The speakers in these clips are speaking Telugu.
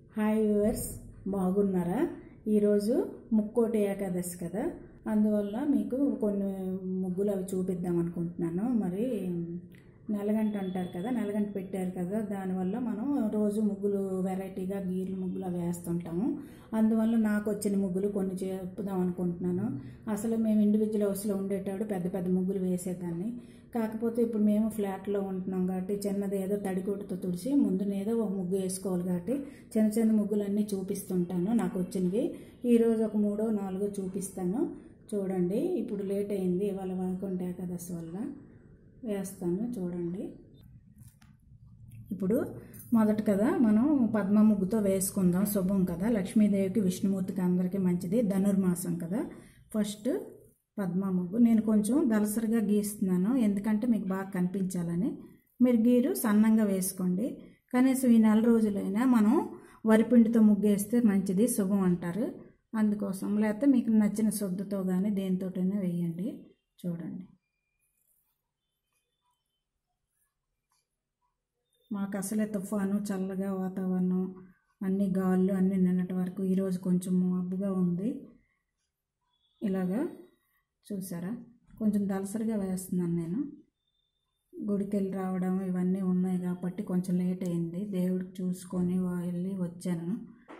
హాయ్ వ్యూవర్స్ బాగున్నారా ఈరోజు ముక్కోటి ఏకాదశి కదా అందువల్ల మీకు కొన్ని ముగ్గులు అవి చూపిద్దాం అనుకుంటున్నాను మరి నెలగంట అంటారు కదా నెలగంట పెట్టారు కదా దానివల్ల మనం రోజు ముగ్గులు వెరైటీగా గీర్లు ముగ్గులు అవి వేస్తుంటాము అందువల్ల నాకు వచ్చిన ముగ్గులు కొన్ని చెప్పుదాం అనుకుంటున్నాను అసలు మేము ఇండివిజువల్ హౌస్లో ఉండేటాడు పెద్ద పెద్ద ముగ్గులు వేసేదాన్ని కాకపోతే ఇప్పుడు మేము ఫ్లాట్లో ఉంటున్నాం కాబట్టి చిన్నది ఏదో తడికొట్టుతో తుడిచి ముందునేదో ఒక ముగ్గు వేసుకోవాలి కాబట్టి చిన్న చిన్న ముగ్గులన్నీ చూపిస్తుంటాను నాకు వచ్చినవి ఈరోజు ఒక మూడో నాలుగో చూపిస్తాను చూడండి ఇప్పుడు లేట్ అయింది ఇవాళ వైకుంఠ ఏకాదశి వల్ల వేస్తాను చూడండి ఇప్పుడు మొదట కదా మనం పద్మ ముగ్గుతో వేసుకుందాం శుభం కదా లక్ష్మీదేవికి విష్ణుమూర్తికి అందరికీ మంచిది ధనుర్మాసం కదా ఫస్ట్ పద్మ ముగ్గు నేను కొంచెం దలసరిగా గీస్తున్నాను ఎందుకంటే మీకు బాగా కనిపించాలని మీరు గీరు సన్నంగా వేసుకోండి కనీసం ఈ నెల రోజులైనా మనం వరిపిండితో ముగ్గేస్తే మంచిది శుభం అంటారు అందుకోసం లేకపోతే మీకు నచ్చిన సొద్దుతో కానీ దేనితోటైనా వేయండి చూడండి మాకు అసలే తుఫాను చల్లగా వాతావరణం అన్ని గాళ్ళు అన్ని నిన్నటి వరకు ఈరోజు కొంచెం మబ్బుగా ఉంది ఇలాగా చూసారా కొంచెం దలసరిగా వేస్తున్నాను నేను గుడికి వెళ్ళి రావడం ఇవన్నీ ఉన్నాయి కాబట్టి కొంచెం లేట్ అయింది దేవుడికి చూసుకొని వెళ్ళి వచ్చాను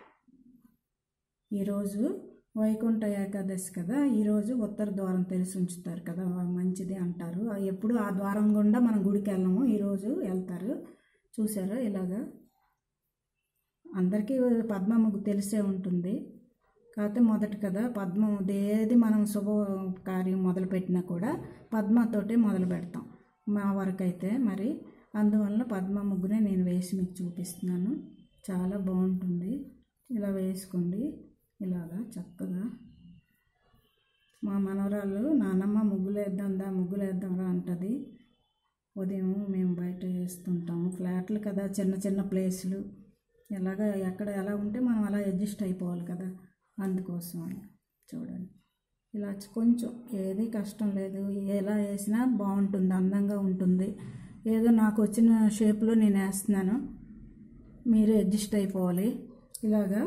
ఈరోజు వైకుంఠ ఏకాదశి కదా ఈరోజు ఉత్తర ద్వారం తెలిసి ఉంచుతారు కదా మంచిది అంటారు ఎప్పుడు ఆ ద్వారం గుండా మనం గుడికి వెళ్ళము ఈరోజు వెళ్తారు చూసారా ఇలాగా అందరికీ పద్మ ముగ్గు తెలిసే ఉంటుంది కాకపోతే మొదటి కదా పద్మ ఏది మనం శుభ కార్యం మొదలుపెట్టినా కూడా పద్మతోటే మొదలు పెడతాం మా వరకు అయితే మరి అందువల్ల పద్మ ముగ్గునే నేను వేసి మీకు చూపిస్తున్నాను చాలా బాగుంటుంది ఇలా వేసుకోండి ఇలాగా చక్కగా మా మనవరాలు నానమ్మ ముగ్గులు వేద్దాందా ముగ్గులు వేద్దాంరా అంటది ఉదయం మేము బయట వేస్తుంటాము ఫ్లాట్లు కదా చిన్న చిన్న ప్లేసులు ఎలాగ ఎక్కడ ఎలా ఉంటే మనం అలా అడ్జస్ట్ అయిపోవాలి కదా అందుకోసం అని చూడండి ఇలా కొంచెం ఏది కష్టం లేదు ఎలా వేసినా బాగుంటుంది అందంగా ఉంటుంది ఏదో నాకు వచ్చిన షేప్లో నేను వేస్తున్నాను మీరు అడ్జస్ట్ అయిపోవాలి ఇలాగా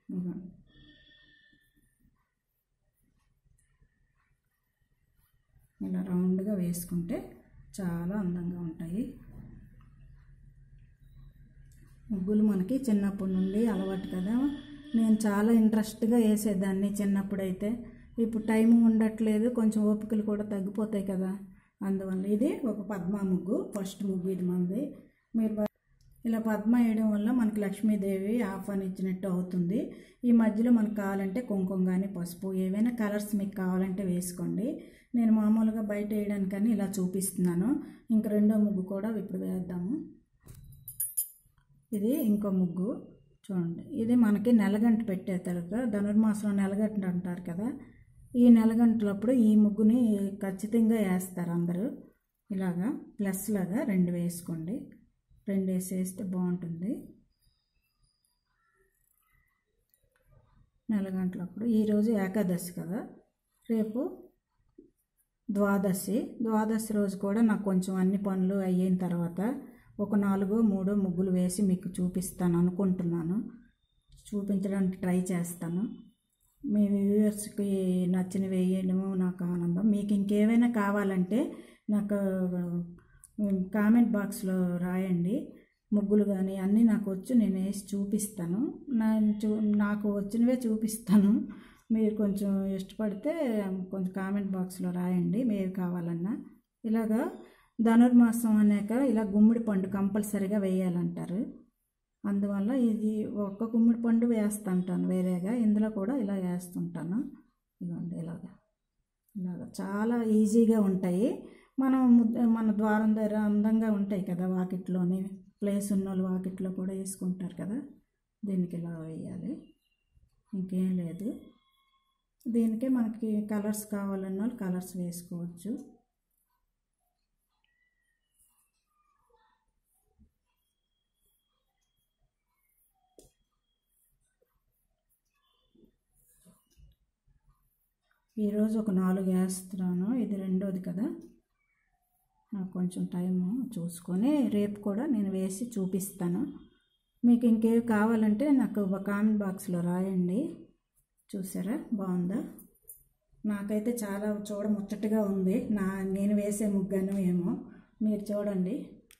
ఇలా రౌండ్గా వేసుకుంటే చాలా అందంగా ఉంటాయి ముగ్గులు మనకి చిన్నప్పటి నుండి అలవాటు కదా నేను చాలా ఇంట్రెస్ట్గా వేసేదాన్ని చిన్నప్పుడైతే ఇప్పుడు టైం ఉండట్లేదు కొంచెం ఓపికలు కూడా తగ్గిపోతాయి కదా అందువల్ల ఇది ఒక పద్మ ముగ్గు ఫస్ట్ ముగ్గు ఇది మనది మీరు ఇలా పద్మ వేయడం వల్ల మనకి లక్ష్మీదేవి ఆహ్వానించినట్టు అవుతుంది ఈ మధ్యలో మనకు కావాలంటే కుంకుమ కానీ పసుపు ఏవైనా కలర్స్ మీకు కావాలంటే వేసుకోండి నేను మామూలుగా బయట వేయడానికని ఇలా చూపిస్తున్నాను ఇంక రెండో ముగ్గు కూడా ఇప్పుడు వేద్దాము ఇది ఇంకో ముగ్గు చూడండి ఇది మనకి నెలగంట పెట్టేస్తారు కదా ధనుర్మాసం నెలగంట అంటారు కదా ఈ నెలగంటలప్పుడు ఈ ముగ్గుని ఖచ్చితంగా వేస్తారు అందరూ ఇలాగా ప్లస్ లాగా రెండు వేసుకోండి రెండు వేసేస్తే బాగుంటుంది నెలగంటలప్పుడు ఈరోజు ఏకాదశి కదా రేపు ద్వాదశి ద్వాదశి రోజు కూడా నాకు కొంచెం అన్ని పనులు అయిన తర్వాత ఒక నాలుగో మూడో ముగ్గులు వేసి మీకు చూపిస్తాను అనుకుంటున్నాను చూపించడానికి ట్రై చేస్తాను మీ వ్యూవర్స్కి నచ్చిన వేయడము నాకు ఆనందం మీకు ఇంకేమైనా కావాలంటే నాకు కామెంట్ బాక్స్లో రాయండి ముగ్గులు కానీ అన్నీ నాకు వచ్చు నేను వేసి చూపిస్తాను నేను చూ నాకు వచ్చినవే చూపిస్తాను మీరు కొంచెం ఇష్టపడితే కొంచెం కామెంట్ బాక్స్లో రాయండి మీరు కావాలన్నా ఇలాగా ధనుర్మాసం అనేక ఇలా గుమ్మడి పండు కంపల్సరిగా వేయాలంటారు అందువల్ల ఇది ఒక్క గుమ్మడి పండు వేస్తుంటాను వేరేగా ఇందులో కూడా ఇలా వేస్తుంటాను ఇదిగోండి ఇలాగా ఇలాగా చాలా ఈజీగా ఉంటాయి మనం మన ద్వారం దగ్గర అందంగా ఉంటాయి కదా వాకిట్లోని ప్లేస్ ఉన్న వాళ్ళు వాకిట్లో కూడా వేసుకుంటారు కదా దీనికి ఇలా వేయాలి ఇంకేం లేదు దీనికే మనకి కలర్స్ కావాలన్న వాళ్ళు కలర్స్ వేసుకోవచ్చు ఈరోజు ఒక నాలుగు వేస్తున్నాను ఇది రెండోది కదా నాకు కొంచెం టైం చూసుకొని రేపు కూడా నేను వేసి చూపిస్తాను మీకు ఇంకేవి కావాలంటే నాకు ఒక కామెంట్ బాక్స్లో రాయండి చూసారా బాగుందా నాకైతే చాలా చూడ ముచ్చటగా ఉంది నా నేను వేసే ముగ్గాను ఏమో మీరు చూడండి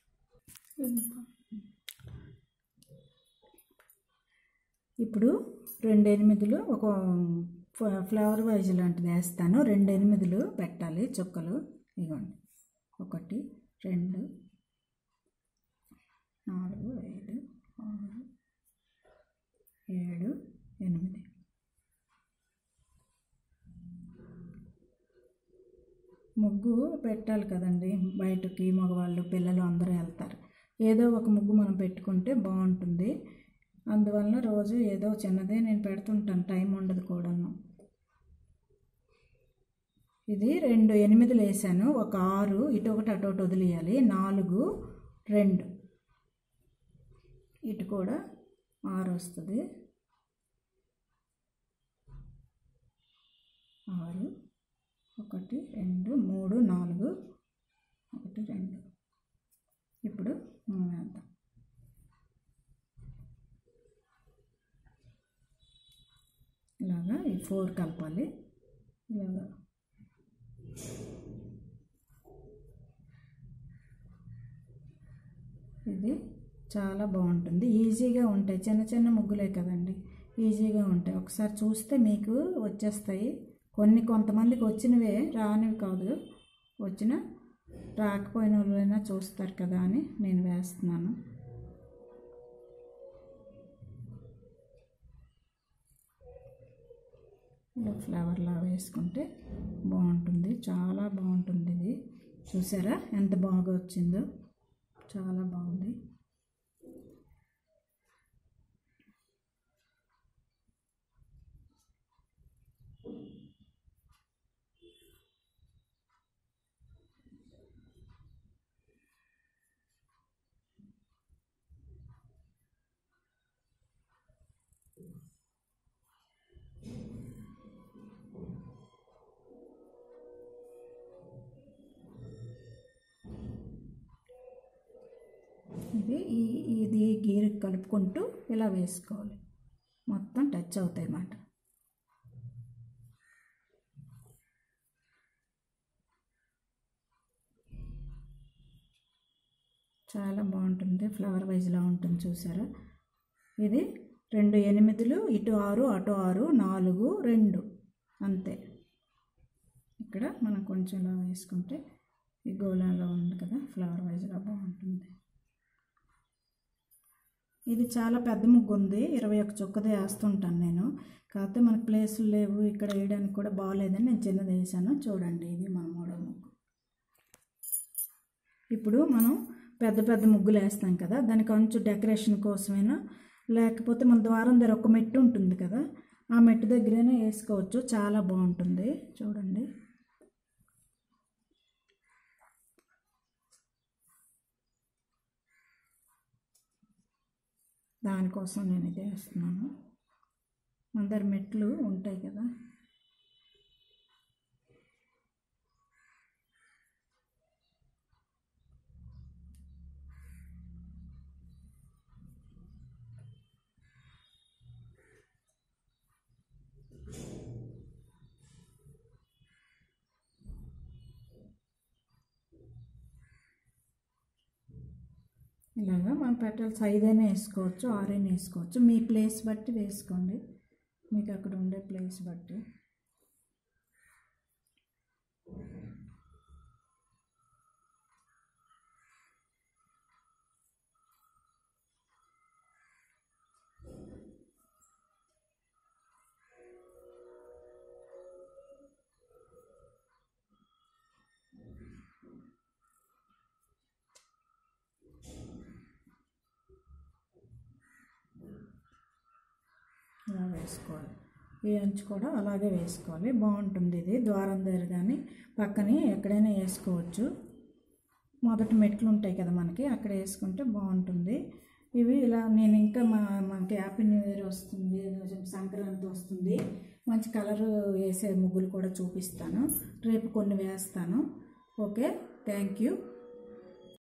ఇప్పుడు రెండు ఎనిమిదిలు ఒక ఫ- ఫ్లవర్ వైజ్ లాంటిది వేస్తాను రెండు ఎనిమిదిలు పెట్టాలి చుక్కలు ఇవ్వండి ఒకటి రెండు నాలుగు ఐదు ఆరు ఏడు ఎనిమిది ముగ్గు పెట్టాలి కదండి బయటకి మగవాళ్ళు పిల్లలు అందరూ వెళ్తారు ఏదో ఒక ముగ్గు మనం పెట్టుకుంటే బాగుంటుంది అందువలన రోజు ఏదో చిన్నదే నేను పెడుతుంటాను టైం ఉండదు కూడాను ఇది రెండు ఎనిమిదిలు వేసాను ఒక ఆరు ఇటు ఒకటి అటు ఒకటి వదిలేయాలి నాలుగు రెండు ఇటు కూడా ఆరు వస్తుంది ఆరు ఒకటి రెండు మూడు నాలుగు ఒకటి రెండు ఇప్పుడు మనం వేద్దాం ఇలాగా ఈ ఫోర్ కలపాలి ఇలాగా ఇది చాలా బాగుంటుంది ఈజీగా ఉంటాయి చిన్న చిన్న ముగ్గులే కదండి ఈజీగా ఉంటాయి ఒకసారి చూస్తే మీకు వచ్చేస్తాయి కొన్ని కొంతమందికి వచ్చినవే రానివి కాదు వచ్చిన రాకపోయిన వాళ్ళైనా చూస్తారు కదా అని నేను వేస్తున్నాను ఇలా ఫ్లవర్లా వేసుకుంటే బాగుంటుంది చాలా బాగుంటుంది ఇది చూసారా ఎంత బాగా వచ్చిందో చాలా బాగుంది ఇది ఈ ఇది గీరు కలుపుకుంటూ ఇలా వేసుకోవాలి మొత్తం టచ్ అవుతాయి అన్నమాట చాలా బాగుంటుంది ఫ్లవర్ వైజ్లా ఉంటుంది చూసారా ఇది రెండు ఎనిమిదిలు ఇటు ఆరు అటు ఆరు నాలుగు రెండు అంతే ఇక్కడ మనం కొంచెం ఇలా వేసుకుంటే ఈ గోళంలో ఉంది కదా ఫ్లవర్ వైజ్గా బాగుంటుంది ఇది చాలా పెద్ద ముగ్గు ఉంది ఇరవై ఒక చుక్కదే వేస్తుంటాను నేను కాకపోతే మనకు ప్లేసులు లేవు ఇక్కడ వేయడానికి కూడా బాగాలేదని నేను చిన్నది వేసాను చూడండి ఇది మన మూడో ముగ్గు ఇప్పుడు మనం పెద్ద పెద్ద ముగ్గులు వేస్తాం కదా దానికి కొంచెం డెకరేషన్ కోసమైనా లేకపోతే మన ద్వారం దగ్గర ఒక మెట్టు ఉంటుంది కదా ఆ మెట్టు దగ్గరైనా వేసుకోవచ్చు చాలా బాగుంటుంది చూడండి దానికోసం నేను ఇది వేస్తున్నాను మన దగ్గర మెట్లు ఉంటాయి కదా ఇలాగా మనం పెట్టాల్సి ఐదైనా వేసుకోవచ్చు ఆరైనా వేసుకోవచ్చు మీ ప్లేస్ బట్టి వేసుకోండి మీకు అక్కడ ఉండే ప్లేస్ బట్టి ఇలా వేసుకోవాలి ఈ అంచు కూడా అలాగే వేసుకోవాలి బాగుంటుంది ఇది ద్వారం దగ్గర కానీ పక్కనే ఎక్కడైనా వేసుకోవచ్చు మొదటి మెట్లు ఉంటాయి కదా మనకి అక్కడ వేసుకుంటే బాగుంటుంది ఇవి ఇలా నేను ఇంకా మా మనకి హ్యాపీ న్యూ ఇయర్ వస్తుంది సంక్రాంతి వస్తుంది మంచి కలర్ వేసే ముగ్గులు కూడా చూపిస్తాను రేపు కొన్ని వేస్తాను ఓకే థ్యాంక్ యూ